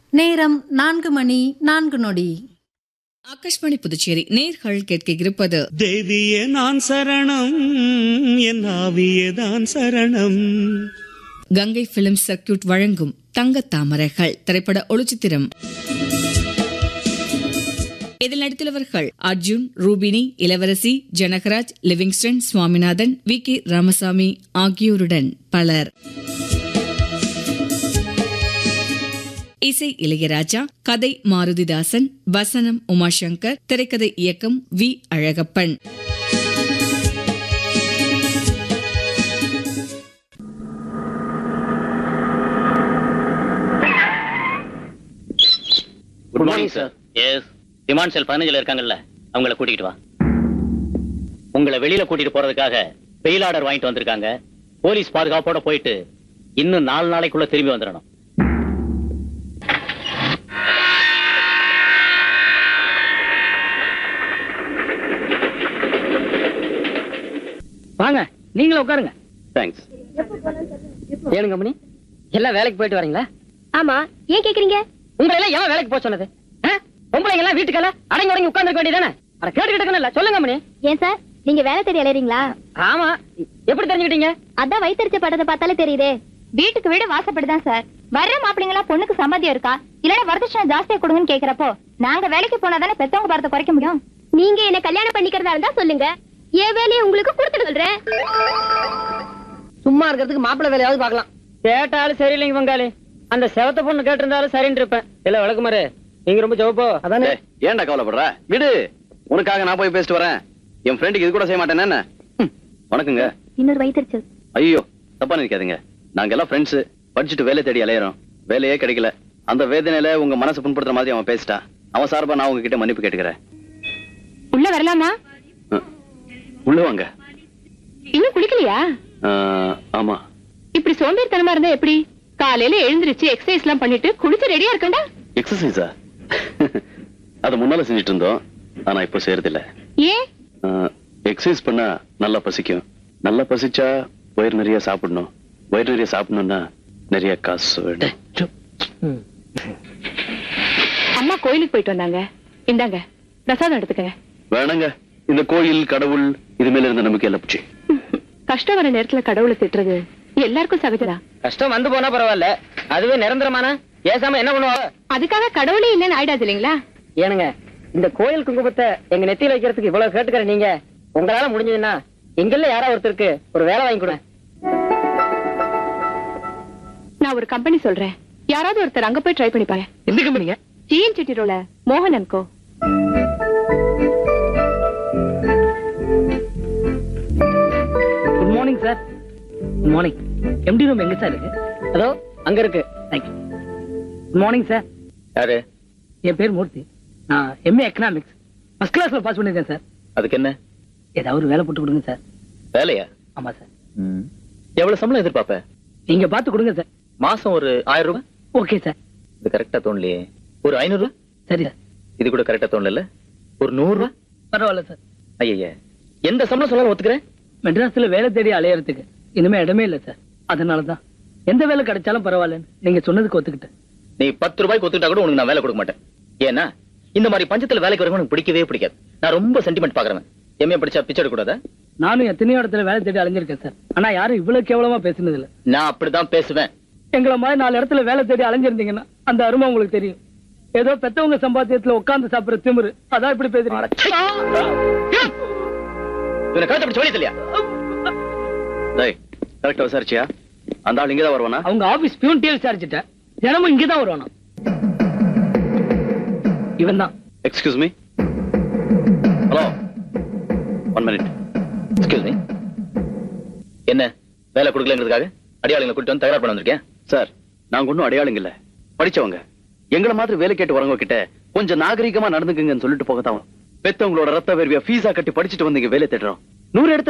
நேரம் நான்கு மணி நான்கு நொடி ஆகாஷ்வாணி புதுச்சேரி நேர்கள் கேட்க இருப்பது தேவியே நான் சரணம் என் ஆவியே தான் சரணம் கங்கை பிலிம் சர்க்கியூட் வழங்கும் தங்க தாமரைகள் திரைப்பட ஒளிச்சித்திரம் இதில் நடித்துள்ளவர்கள் அர்ஜுன் ரூபினி இளவரசி ஜனகராஜ் லிவிங்ஸ்டன் சுவாமிநாதன் வி கே ராமசாமி ஆகியோருடன் பலர் இசை இளையராஜா கதை மாருதிதாசன் வசனம் உமாசங்கர் திரைக்கதை இயக்கம் V Alagappan good morning sir yes demand cell பதினஞ்சுல இருக்காங்கல்ல அவங்கள கூட்டிட்டு வா உங்களை வெளியில கூட்டிட்டு போறதுக்காக பெயில் ஆர்டர் வாங்கிட்டு வந்திருக்காங்க போலீஸ் பாதுகாப்போட போயிட்டு இன்னும் நாலு நாளைக்குள்ள திரும்பி வந்துடணும் வாங்க நீங்களும் உட்காருங்க தேங்க்ஸ் ஏனுங்க மணி எல்லாம் வேலைக்கு போயிட்டு வரீங்களா ஆமா ஏன் கேக்குறீங்க உங்களை எல்லாம் எவன் வேலைக்கு போக சொன்னது ஆ? பொம்பளைங்க எல்லாம் வீட்டுக்கெல்லாம் அடங்கி உடங்கி உட்கார்ந்துக்க வேண்டியதானே அட கேட்டுக்கிட்டு இல்ல சொல்லுங்க மணி ஏன் சார் நீங்க வேலை தேடி அலையறீங்களா ஆமா எப்படி தெரிஞ்சுக்கிட்டீங்க அதான் வயிற்றுச்ச படத்தை பார்த்தாலே தெரியுதே வீட்டுக்கு வீடு வாசப்படுதான் சார் வர்ற மாப்பிள்ளைங்களா பொண்ணுக்கு சம்மதியம் இருக்கா இல்லனா வரதட்சணை ஜாஸ்தியா கொடுங்கன்னு கேக்குறப்போ நாங்க வேலைக்கு போனாதானே பெத்தவங்க பாரத்தை குறைக்க முடியும் நீங்க என்ன கல்யாணம் பண்ணிக்கிறதா இருந்தா சொல்லுங்க என் வேலையை உங்களுக்கு கொடுத்துட்டு சொல்றேன் சும்மா இருக்கிறதுக்கு மாப்பிள்ளை வேலையாவது பார்க்கலாம் கேட்டாலும் சரியில்லைங்க பங்காளி அந்த செவத்த பொண்ணு கேட்டிருந்தாலும் சரின்னு இருப்பேன் இல்ல விளக்குமாரு நீங்க ரொம்ப ஜோப்போ அதானே ஏய், ஏன்டா கவலைப்படுற விடு உனக்காக நான் போய் பேசிட்டு வரேன் என் ஃப்ரெண்டுக்கு இது கூட செய்ய மாட்டேன் என்ன ம், வணக்கங்க இன்னொரு வயிற்றுச்சல் ஐயோ தப்பா நினைக்காதீங்க நாங்க எல்லாம் ஃப்ரெண்ட்ஸ் படிச்சுட்டு வேலை தேடி அலையறோம் வேலையே கிடைக்கல அந்த வேதனையில உங்க மனசு புண்படுத்துற மாதிரி அவன் பேசிட்டா அவன் சார்பா நான் உங்ககிட்ட மன்னிப்பு கேட்டுக்கிறேன் உள்ள வரலாமா ம், உள்ள வாங்க இன்னும் குளிக்கலையா ஆ, ஆமா இப்படி சோம்பேறித்தனமா இருந்தா எப்படி காலையில எழுந்திருச்சு எக்ஸசைஸ் எல்லாம் பண்ணிட்டு குளிச்சு ரெடியா இருக்கண்டா எக்ஸசைஸா அது முன்னால செஞ்சுட்டு இருந்தோம் ஆனா இப்போ செய்யறதில்ல ஏன் எக்ஸசைஸ் பண்ணா நல்லா பசிக்கும் நல்லா பசிச்சா வயிறு நிறைய சாப்பிடணும் வயிறு நிறைய சாப்பிடணும்னா நிறைய காசு வேணும் அம்மா கோயிலுக்கு போயிட்டு வந்தாங்க இந்தாங்க பிரசாதம் எடுத்துக்கங்க வேணாங்க இந்த கோயில் கடவுள் இது மேல இருந்த நம்பிக்கை எல்லாம் போச்சு கஷ்டம் வர நேரத்துல கடவுளை திட்டுறது எல்லாருக்கும் சகஜதான் கஷ்டம் வந்து போனா பரவாயில்ல அதுவே நிரந்தரமான ஏசாம என்ன பண்ணுவா அதுக்காக கடவுளே இல்லைன்னு ஆயிடாது இல்லைங்களா ஏனுங்க இந்த கோயில் குங்குமத்தை எங்க நெத்தியில வைக்கிறதுக்கு இவ்வளவு கேட்டுக்கிற நீங்க உங்களால முடிஞ்சதுன்னா எங்கெல்ல யாரா ஒருத்தருக்கு ஒரு வேலை வாங்கி கொடுங்க நான் ஒரு கம்பெனி சொல்றேன் யாராவது ஒருத்தர் அங்க போய் ட்ரை பண்ணி பாரு எந்த கம்பெனிங்க ஜிஎன் சிட்டிரோல மோகன் and co good morning sir good morning MD room எங்க சார் இருக்கு ஹலோ அங்க இருக்கு தேங்க்யூ குட் மார்னிங் சார் யாரு என் பேர் மூர்த்தி நான் எம்ஏ எக்கனாமிக்ஸ் ஃபர்ஸ்ட் கிளாஸ்ல பாஸ் பண்ணிருக்கேன் சார் அதுக்கு என்ன ஏதாவது ஒரு வேலை போட்டு கொடுங்க சார் வேலையா ஆமா சார் எவ்வளவு சம்பளம் எதிர்பார்ப்ப நீங்க பார்த்து கொடுங்க சார் மாசம் ஒரு ஆயிரம் ரூபாய் ஓகே சார் இது கரெக்டா தோணலையே ஒரு ஐநூறு ரூபாய் சரி சார் இது கூட கரெக்டா தோணல ஒரு நூறு ரூபாய் பரவாயில்ல சார் ஐயா எந்த சம்பளம் சொன்னாலும் ஒத்துக்கிறேன் மெட்ராஸ்ல வேலை தேடி அலையறதுக்கு இனிமே இடமே இல்ல சார் அதனால தான் எந்த வேலை கிடைச்சாலும் பரவாயில்லன்னு நீங்க சொன்னதுக்கு ஒத்துக்கிட்டேன் நீ பத்து ரூபாய்க்கு ஒத்துக்கிட்டா கூட உனக்கு நான் வேலை கொடுக்க மாட்டேன் ஏன்னா இந்த மாதிரி பஞ்சத்துல வேலைக்கு வரவங்க எனக்கு பிடிக்கவே பிடிக்காது நான் ரொம்ப சென்டிமெண்ட் பாக்குறேன் எம்ஏ படிச்சா பிச்சை எடுக்க கூடாதா நானும் எத்தனையோ இடத்துல வேலை தேடி அலைஞ்சிருக்கேன் சார் ஆனா யாரும் இவ்வளவு கேவலமா பேசுனது இல்ல நான் அப்படிதான் பேசுவேன் எங்களை மாதிரி நாலு இடத்துல வேலை தேடி அலைஞ்சிருந்தீங்கன்னா அந்த அருமை உங்களுக்கு தெரியும் ஏதோ பெத்தவங்க சம்பாத்தியத்துல உட்கார்ந்து சாப்பிடுற திமிரு அதான் இப்படி பேசுறீங்க இவனை கழுத்தை பிடிச்சு வெளியே இல்லையா டேய் கரெக்டா விசாரிச்சியா அந்த ஆள் இங்கதான் வருவானா அவங்க ஆபீஸ் பியூன் டீ விசாரிச்சுட்டேன் தினமும் இங்கதான் வருவானா இவன் தான் excuse me hello one minute excuse me என்ன வேலை கொடுக்கலங்கிறதுக்காக அடியாளுங்களை கூட்டிட்டு வந்து தகராறு பண்ண வந்திருக்கேன் சார் நாங்க ஒன்னும் அடையாளங்க இல்ல படிச்சவங்க எங்களை மாதிரி வேலை கேட்டு வரவங்க கிட்ட கொஞ்சம் நாகரிகமா நடந்துக்குங்கன்னு சொல்லிட்டு போகத்தான் பெத்தவங்களோட ரத்த வேர்வியா ஃபீஸா கட்டி படிச்சுட்டு வந்து இங்க வேலை தேடுறோம் நூறு இடத்துல